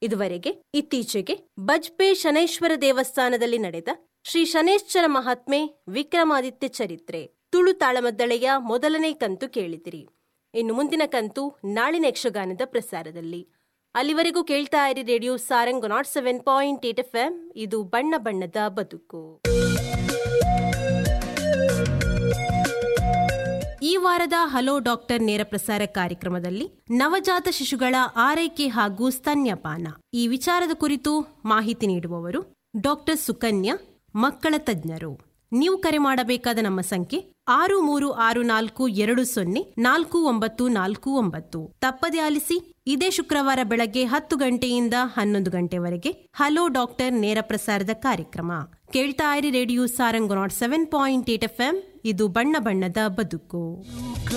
ಇದುವರೆಗೆ ಇತ್ತೀಚೆಗೆ ಬಜ್ಪೆ ಶನೈಶ್ವರ ದೇವಸ್ಥಾನದಲ್ಲಿ ನಡೆದ ಶ್ರೀ ಶನೇಶ್ವರ ಮಹಾತ್ಮೆ ವಿಕ್ರಮಾದಿತ್ಯ ಚರಿತ್ರೆ ತುಳು ತಾಳಮದ್ದಳೆಯ ಮೊದಲನೇ ಕಂತು ಕೇಳಿದಿರಿ ಇನ್ನು ಮುಂದಿನ ಕಂತು ನಾಳಿನ ಯಕ್ಷಗಾನದ ಪ್ರಸಾರದಲ್ಲಿ ಅಲ್ಲಿವರೆಗೂ ಕೇಳ್ತಾ ಇರಿ radio Sarang naught seven point eight F M ಇದು ಬಣ್ಣ ಬಣ್ಣದ ಬದುಕು ಈ ವಾರದ ಹಲೋ ಡಾಕ್ಟರ್ ನೇರ ಪ್ರಸಾರ ಕಾರ್ಯಕ್ರಮದಲ್ಲಿ ನವಜಾತ ಶಿಶುಗಳ ಆರೈಕೆ ಹಾಗೂ ಸ್ತನ್ಯಪಾನ ಈ ವಿಚಾರದ ಕುರಿತು ಮಾಹಿತಿ ನೀಡುವವರು ಡಾಕ್ಟರ್ ಸುಕನ್ಯಾ ಮಕ್ಕಳ ತಜ್ಞರು ನೀವು ಕರೆ ಮಾಡಬೇಕಾದ ನಮ್ಮ ಸಂಖ್ಯೆ ಆರು ಮೂರು ಆರು ನಾಲ್ಕು ಎರಡು ಸೊನ್ನೆ ನಾಲ್ಕು ಒಂಬತ್ತು ನಾಲ್ಕು ಒಂಬತ್ತು ತಪ್ಪದೆ ಆಲಿಸಿ ಇದೇ ಶುಕ್ರವಾರ ಬೆಳಗ್ಗೆ ಹತ್ತು ಗಂಟೆಯಿಂದ ಹನ್ನೊಂದು ಗಂಟೆವರೆಗೆ ಹಲೋ ಡಾಕ್ಟರ್ ನೇರ ಪ್ರಸಾರದ ಕಾರ್ಯಕ್ರಮ ಕೇಳ್ತಾ ಇರಿ radio Sarang naught seven point eight F M ಇದು ಬಣ್ಣ ಬಣ್ಣದ ಬದುಕು